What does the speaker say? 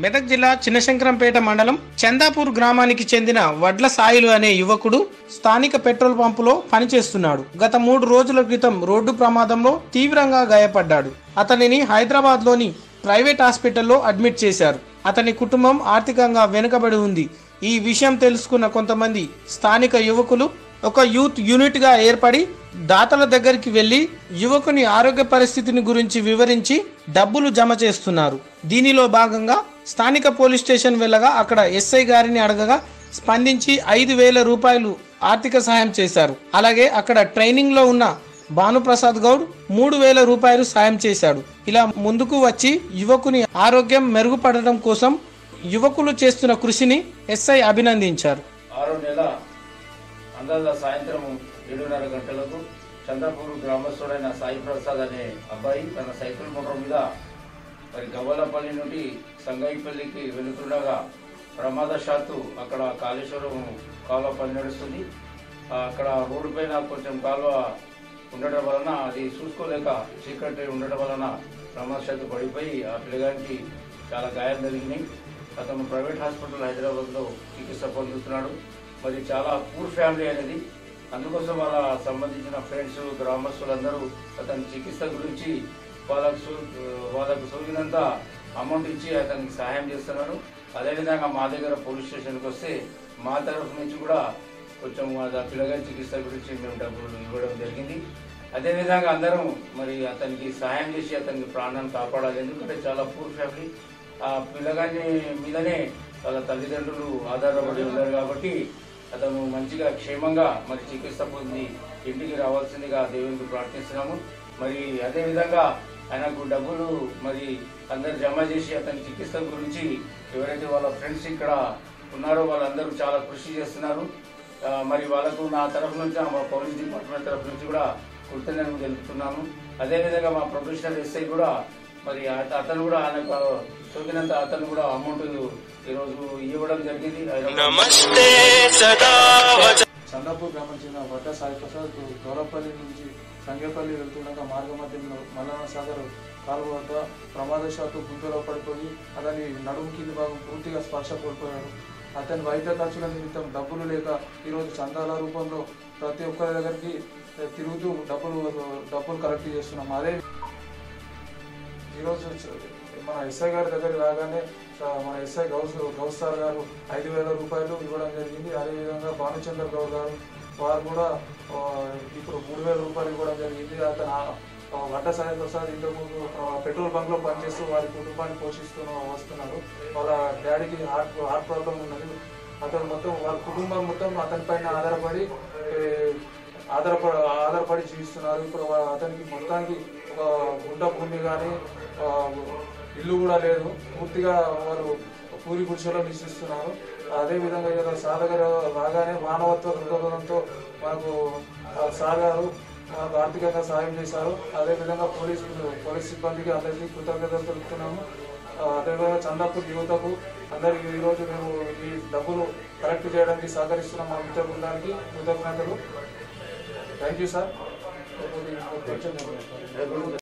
మెదక్ జిల్లా చిన్నశంకరంపేట మండలం చందాపూర్ గ్రామానికి చెందిన వడ్ల సాయిలు అనే యువకుడు స్థానిక పెట్రోల్ పంపులో పనిచేస్తున్నాడు గత మూడు రోజుల క్రితం రోడ్డు ప్రమాదంలో తీవ్రంగా గాయపడ్డాడు అతనిని హైదరాబాద్ లోని ప్రైవేట్ హాస్పిటల్లో అడ్మిట్ చేశారు అతని కుటుంబం ఆర్థికంగా వెనుకబడి ఉంది ఈ విషయం తెలుసుకున్న కొంతమంది స్థానిక యువకులు ఒక యూత్ యూనిట్ గా ఏర్పడి దాతల దగ్గరికి వెళ్లి యువకుని ఆరోగ్య పరిస్థితిని గురించి వివరించి డబ్బులు జమ చేస్తున్నారు దీనిలో భాగంగా స్థానిక పోలీస్ స్టేషన్ వెళ్ళగా అక్కడ ఎస్ఐ గారిని అడగగా స్పందించి ఐదు వేల రూపాయలు ఆర్థిక సహాయం చేశారు అలాగే అక్కడ ట్రైనింగ్ లో ఉన్న భానుప్రసాద్ గౌడ్ మూడు వేల రూపాయలు సాయం చేశాడు ఇలా ముందుకు వచ్చి యువకుని ఆరోగ్యం మెరుగుపడడం కోసం యువకులు చేస్తున్న కృషిని ఎస్ఐ అభినందించారు ఆరో నెల అందాజ సాయంత్రం ఏడున్నర గంటలకు చంద్రపూర్ గ్రామస్తుడైన సాయి ప్రసాద్ అనే అబ్బాయి తన సైకిల్ మోటార్ మీద మరి గవ్వలపల్లి నుండి సంగైపల్లికి వెళుతుండగా ప్రమాదశాత్తు అక్కడ కాళేశ్వరం కాలువ పని నడుస్తుంది ఆ, అక్కడ రోడ్డు పైన కొంచెం కాలువ ఉండటం వలన అది చూసుకోలేక చీకటి ఉండటం వలన ప్రమాదశాత్తు పడిపోయి ఆ పిల్లగానికి చాలా గాయం జరిగినాయి అతను ప్రైవేట్ హాస్పిటల్ హైదరాబాద్లో చికిత్స పొందుతున్నాడు మరి చాలా పూర్ ఫ్యామిలీ అనేది అందుకోసం వాళ్ళ సంబంధించిన ఫ్రెండ్స్ గ్రామస్తులందరూ అతని చికిత్స గురించి వాళ్ళకు సూ- వాళ్ళకు సోకినంత అమౌంట్ ఇచ్చి అతనికి సహాయం చేస్తున్నారు అదేవిధంగా మా దగ్గర పోలీస్ స్టేషన్కి వస్తే మా తరఫు నుంచి కూడా కొంచెం ఆ పిల్లగారి చికిత్స గురించి మేము డబ్బులు ఇవ్వడం జరిగింది అదేవిధంగా అందరం మరి అతనికి సహాయం చేసి అతనికి ప్రాణాన్ని కాపాడాలి ఎందుకంటే చాలా పూర్ ఫ్యామిలీ ఆ పిల్లగాని మీదనే వాళ్ళ తల్లిదండ్రులు ఆధారపడి ఉన్నారు కాబట్టి అతను మంచిగా క్షేమంగా మరి చికిత్స పొంది ఇంటికి రావాల్సిందిగా దేవునికి ప్రార్థిస్తున్నాము మరి అదే విధంగా ఆయనకు డబ్బులు మరి అందరు జమ చేసి అతని చికిత్స గురించి ఎవరైతే వాళ్ళ ఫ్రెండ్స్ ఇక్కడ ఉన్నారో వాళ్ళందరూ చాలా కృషి చేస్తున్నారు ఆ, మరి వాళ్ళకు నా తరఫు నుంచి మా పోలీస్ డిపార్ట్మెంట్ తరఫు నుంచి కూడా కృతజ్ఞతలు తెలుపుతున్నాను అదేవిధంగా మా ప్రొఫెషనల్ ఎస్ఐ కూడా మరి అత- అతను కూడా ఆయనకు సోకినంత అతను కూడా అమౌంట్ ఈరోజు ఇవ్వడం జరిగింది నమస్తే సదా వచ చందాపూర్ గ్రామం చెందిన వడ్డ సాయి ప్రసాద్ గౌరవపల్లి నుంచి సంగేపల్లి వెళ్తుండగా మార్గ మధ్యంలో మల్లన్న సాగర్ కాలువ వద్ద ప్రమాదశాత్తు గుంతలో పడిపోయి అతని నడుము కింది భాగం పూర్తిగా స్పర్శ కోల్పోయాడు అతని వైద్య ఖర్చుల నిమిత్తం డబ్బులు లేక ఈరోజు చందాల రూపంలో ప్రతి ఒక్కరి దగ్గరికి ఏ, తిరుగుతూ డబ్బులు డబ్బులు కలెక్ట్ చేస్తున్నాం అదే ఈరోజు చ- మన ఎస్ఐ గారి దగ్గర రాగానే స- మన ఎస్ఐ గౌస్ గౌస్ సార్ గారు ఐదు వేల రూపాయలు ఇవ్వడం జరిగింది అదేవిధంగా భానుచంద్ర గౌడ్ గారు వారు కూడా ఆ, ఇప్పుడు మూడు వేల రూపాయలు ఇవ్వడం జరిగింది అతను ఆ- ఆ వడ్డ సాయి ప్రసాద్ ఇంతకుముందు ఆ, పెట్రోల్ బంక్ లో పనిచేస్తూ వారి కుటుంబాన్ని పోషిస్తూ వస్తున్నారు వాళ్ళ డాడీకి హార్ట్ హార్ట్ ప్రాబ్లం ఉన్నది అతను మొత్తం వాళ్ళ కుటుంబం మొత్తం అతని పైన ఆధారపడి ఏ, ఆధారపడి ఆధారపడి జీవిస్తున్నారు ఇప్పుడు వా- అతనికి మొత్తానికి ఒక గుంట భూమి కానీ ఇల్లు కూడా లేదు పూర్తిగా వారు పూరి గుడిసెలో నివసిస్తున్నారు అదేవిధంగా ఇలా సాధగారు రాగానే మానవత్వ దృక్పథంతో మనకు ఆ సార్ గారు మనకు ఆర్థికంగా సాయం చేశారు అదేవిధంగా పోలీస్ పోలీస్ సిబ్బందికి అందరికీ కృతజ్ఞతలు తెలుపుతున్నాము ఆ, అదేవిధంగా చందాపూర్ యువతకు అందరికి ఈరోజు మేము ఈ డబ్బులు కలెక్ట్ చేయడానికి సహకరిస్తున్న మా మిత్ర బృందానికి కృతజ్ఞతలు థ్యాంక్ యూ సార్